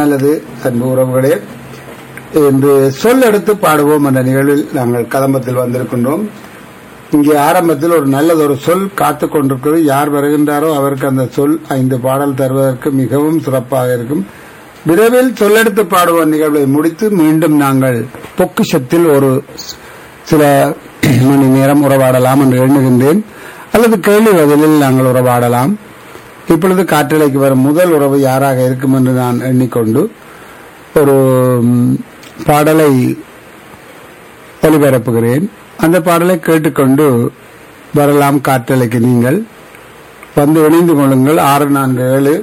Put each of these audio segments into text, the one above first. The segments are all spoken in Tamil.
நல்லது அன்பு உறவுகளே என்று சொல் எடுத்து பாடுவோம் என்ற நிகழ்வில் நாங்கள் கதம்பத்தில் வந்திருக்கின்றோம் இங்கே ஆரம்பத்தில் ஒரு நல்லதொரு சொல் காத்து கொண்டிருக்கிறது யார் வருகின்றாரோ அவருக்கு அந்த சொல் ஐந்து பாடல் தருவதற்கு மிகவும் சிறப்பாக இருக்கும் விரைவில் சொல்லெடுத்து பாடுவோம் நிகழ்வை முடித்து மீண்டும் நாங்கள் பொக்கிஷத்தில் ஒரு சில மணி நேரம் உறவாடலாம் என்று எண்ணுகின்றேன் அல்லது கேள்வி பதிலில் நாங்கள் உறவாடலாம் இப்பொழுது காற்றலைக்கு வரும் முதல் உறவு யாராக இருக்கும் என்று நான் எண்ணிக்கொண்டு ஒரு ம், பாடலை ஒளிபரப்புகிறேன் அந்த பாடலை கேட்டுக்கொண்டு வரலாம் காற்றலைக்கு நீங்கள் வந்து இணைந்து கொள்ளுங்கள் ஆறு நான்கு ஏழு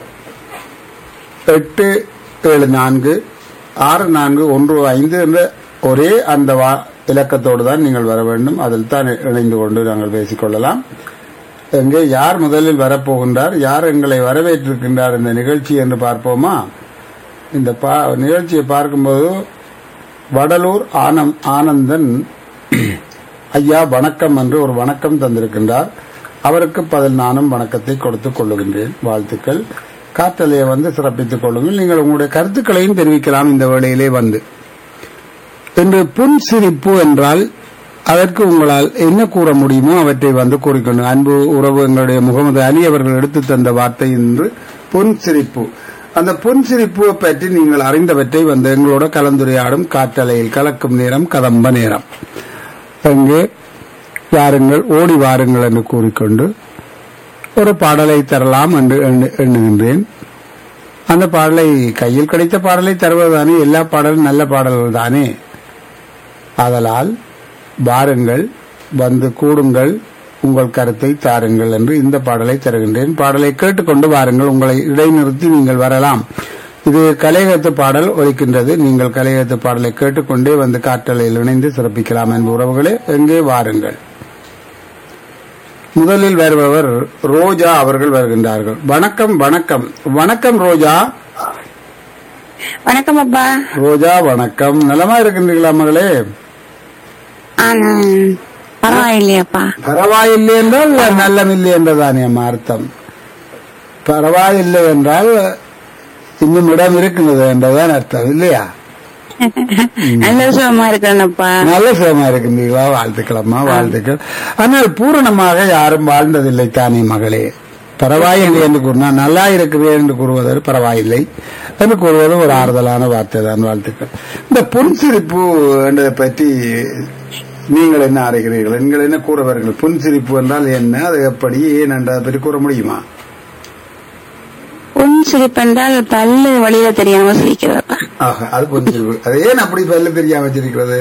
எட்டு ஏழு நான்கு ஆறு நான்கு ஒன்று ஐந்து என்ற ஒரே அந்த வா- இலக்கத்தோடு தான் நீங்கள் வர வேண்டும் அதில் தான் இணைந்து கொண்டு நாங்கள் பேசிக்கொள்ளலாம் எங்கே யார் முதலில் வரப்போகின்றார் யார் எங்களை வரவேற்றிருக்கின்றார் இந்த நிகழ்ச்சி என்று பார்ப்போமா இந்த பா- நிகழ்ச்சியை பார்க்கும்போது வடலூர் ஆனம் ஆனந்தன் ஐயா வணக்கம் என்று ஒரு வணக்கம் தந்திருக்கின்றார் அவருக்கு பதில் நானும் வணக்கத்தை கொடுத்துக் கொள்ளுகின்றேன் வாழ்த்துக்கள் காற்றலையை வந்து சிறப்பித்துக் கொள்ளுங்கள் நீங்கள் உங்களுடைய கருத்துக்களையும் தெரிவிக்கலாம் இந்த வேளையிலே வந்து இன்று புன்சிரிப்பு என்றால் அதற்கு உங்களால் என்ன கூற முடியுமோ அவற்றை வந்து கூறிக்கொண்டு அன்பு உறவு எங்களுடைய முகமது அலி அவர்கள் எடுத்து தந்த வார்த்தை என்று புன்சிரிப்பு அந்த புன்சிரிப்பு பற்றி நீங்கள் அறிந்தவற்றை வந்து எங்களோட கலந்துரையாடும் காற்றலையில் கலக்கும் நேரம் கதம்ப நேரம் அங்கே வாருங்கள் ஓடி வாருங்கள் என்று கூறிக்கொண்டு ஒரு பாடலை தரலாம் என்று எண்ணு- எண்ணுகின்றேன் அந்த பாடலை கையில் கிடைத்த பாடலை தருவதுதானே எல்லா பாடலும் நல்ல பாடல்கள் தானே ஆதலால் வாருங்கள் வந்து கூடுங்கள் உங்கள் கருத்தை தாருங்கள் என்று இந்த பாடலை தருகின்றேன் பாடலை கேட்டுக்கொண்டு வாருங்கள் உங்களை இடைநிறுத்தி நீங்கள் வரலாம் இது கலையகத்து பாடல் ஒலிக்கின்றது நீங்கள் கலையகத்து பாடலை கேட்டுக்கொண்டே வந்து காற்றலையில் இணைந்து சிறப்பிக்கலாம் என்பது உறவுகளே எங்கே வாருங்கள் முதலில் வருபவர் ரோஜா அவர்கள் வருகின்றார்கள் வணக்கம் வணக்கம் வணக்கம் ரோஜா வணக்கம் அப்பா ரோஜா வணக்கம் நலமா இருக்கின்றீர்களா மகளே ஆ, நான் பரவாயில்லையாப்பா பரவாயில்லை என்றால் நல்லமில்லை என்றதானே அம்மா அர்த்தம் பரவாயில்லை என்றால் இன்னும் இடம் இருக்கின்றது என்றதான் அர்த்தம் இல்லையா நல்ல சுகமா இருக்கிறேன்ப்பா நல்ல சுகமா இருக்கின்றீர்களா வாழ்த்துக்களம்மா வாழ்த்துக்கள் ஆனால் பூரணமாக யாரும் வாழ்ந்ததில்லை தானே மகளே பரவாயில்லை என்று கூறினா நல்லா இருக்கிறேன் என்று கூறுவது பரவாயில்லை என்று கூறுவது ஒரு ஆறுதலான வார்த்தை தான் வாழ்த்துக்கள் இந்த புன்சிரிப்பு என்றதை பற்றி நீங்கள் என்ன அறிகிறீர்கள் நீங்கள் என்ன கூறுவார்கள் புன்சிரிப்பு என்றால் என்ன அது எப்படி ஏன் என்றதை பற்றி கூற முடியுமா உன் சிரிப்பென்றால் பல்லு வழியில தெரியாம சிரிக்கிறப்பா ஆஹா அது புன்சிரிப்பு அது ஏன் அப்படி பல்ல தெரியாம வச்சிருக்கிறது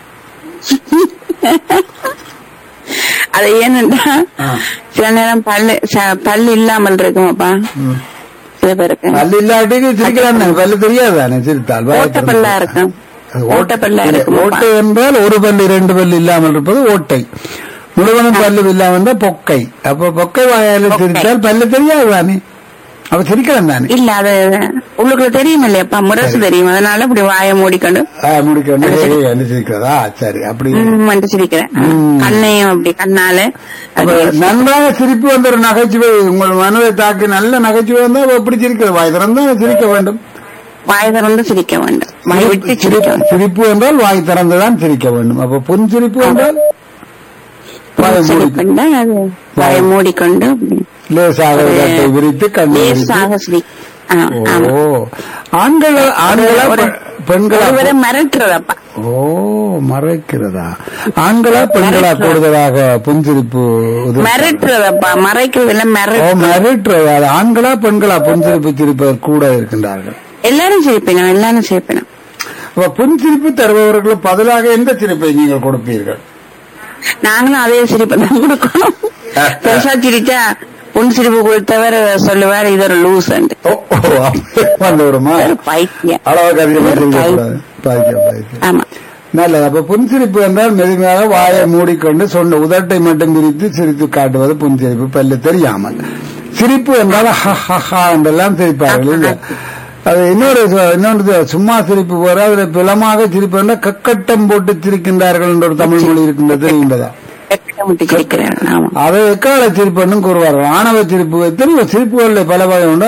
அது ஏனென்றா ஆ. சில நேரம் பல்லு ச- பல்லு இல்லாமல் இருக்குமாப்பா ம். சில பேருக்கு பல்லு இல்லாட்டி சிரிக்கலாம் தானே, பல்லு தெரியாதானே சிரித்தால் வாயை ஓட்ட திறந்து. பல்லா இருக்கும் அது ஓட்ட பல்லா இல்லை, இருக்குமாப்பா ஓட்டை என்றால் ஒரு பல்லு இரண்டு பல்லு இல்லாமல் இருப்பது ஓட்டை முழுவதும் பல்லு இல்லாமல் இருந்தால் பொக்கை அப்ப பொக்கை வாயால பொக்கை. சிரித்தால் பல்லு தெரியாது தானே அவ சிரிக்கலாம் தானே இல்ல அது உள்ளுக்குள்ள தெரியும் இல்லையாப்பா முரசு தெரியும் அதனால இப்படி வாயை மூடிக்கொண்டு ஆ, முடிக்க வந்து வந்து சிரிக்கிறதா சரி அப்படி ம், வந்து சிரிக்கிறேன் ஆ. ம். கண்ணையும் அப்படி கண்ணால அப்ப அப்படி நன்றாக சிரிப்பு வந்த ஒரு நகைச்சுவை உங்கள் மனதை தாக்கி நல்ல நகைச்சுவை வந்தா அவ எப்படி சிரிக்கிறது வாய் திறந்தா சிரிக்க வேண்டும் வாய் திறந்து சிரிக்க வேண்டும் வாய் விட்டு சிரிக்க சிரிப்பு வேண்டும் சிரிப்பு என்றால் வாய் திறந்துதான் சிரிக்க வேண்டும் அப்ப புன் சிரிப்பு என்றால் வாயை மூடி சிரிப்பென்றால் அது வாயை மூடிக்கொண்டு அப்படி லேசாக கட்டை விரித்து கண்ணை விரித்து லேசாக சிரி ஆ, ஆமா. ஓ ஆண்கள் ஆண்களா ஒரு- பெ- பெண்களா ஒருவரை மிரட்டுறதப்பா ஓ மறைக்கிறதா ஆண்களா பெண்களா கூடுதலாக புன்சிரிப்பு உதிர்- மிரட்டுறதப்பா மறைக்கிறது இல்ல ஓ மிரட்டு மிரட்டுறது அது ஆண்களா பெண்களா புன்சிரிப்பு சிரிப்பவர் கூட இருக்கின்றார்கள் எல்லாரும் சிரிப்பினோம் எல்லாரும் சிரிப்பினோம் அப்ப புன்சிரிப்பு தருபவர்களுக்கு பதிலாக எந்த சிரிப்பை நீங்கள் கொடுப்பீர்கள் நாங்களும் அதே சிரிப்பை தான் கொடுக்கணும் பெருசா சிரிச்சா புன் சிரிப்பு கொடுத்தவர் சொல்லுவார் இது ஒரு லூஸ் ஓ ஓ, அப்படி வந்து விடுமா பைத்தியம் அளவுக்கு அதிகமாக சிரிக்கக்கூடாது பாய்க்க பாய்க்க ஆமா நல்லது அப்ப புன்சிரிப்பு என்றால் மெதுமையாக வாயை மூடிக்கொண்டு சொன்ன உதட்டை மட்டும் பிரித்து சிரித்து காட்டுவது புன்சிரிப்பு பல்லு தெரியாமல் சிரிப்பு என்றால் ஹ ஹ ஹா என்றெல்லாம் சிரிப்பார்கள் இல்ல அது இன்னொரு சு- இன்னொன்று சும்மா சிரிப்பு போற அதுல பிளமாக சிரிப்பு என்றால் கக்கட்டம் போட்டு சிரிக்கின்றார்கள் என்ற ஒரு தமிழ் மொழி இருக்கின்றது தெரிகின்றதா வெட்கம் விட்டு சிரிக்கிறேன் ஆமா அதை எக்கால சிரிப்புன்னு கூறுவார்கள் ஆணவ சிரிப்பு எத்தனையோ சிரிப்புகளில் பல வகை உண்டு